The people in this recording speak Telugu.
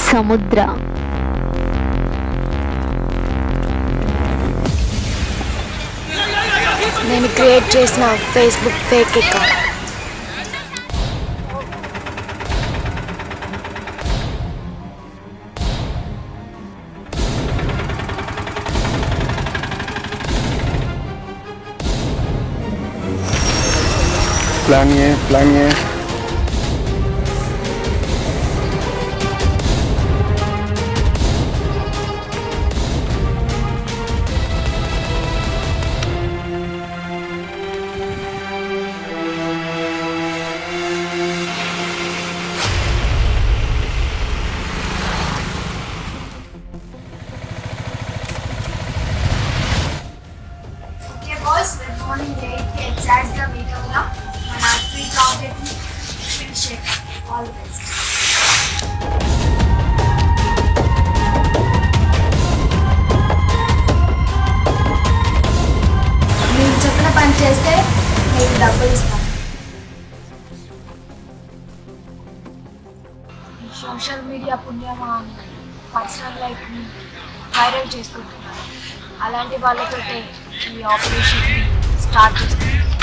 సముద్ర నేను క్రియేట్ చేసిన ఫేస్బుక్ ఫేక్ అకౌంట్ प्लान ये प्लान ये ఓకే బాయ్స్ రేపు మార్నింగ్ ఎయిట్కి ఎగ్జాక్ట్గా మీట్ అవుదాం మన ట్వీట్ ఆబ్జెక్ట్ని ఫినిష్ చేద్దాం ఆల్ బెస్ట్ మీరు చెప్పిన పని చేస్తే మీకు డబ్బులు ఇస్తాను ఈ సోషల్ మీడియా పుణ్యమా అని పర్సనల్ లైఫ్ని వైరల్ చేసుకుంటున్నారు అలాంటి వాళ్ళతోటే ఈ ఆపరేషన్ స్టార్ట్ చేస్తున్నాను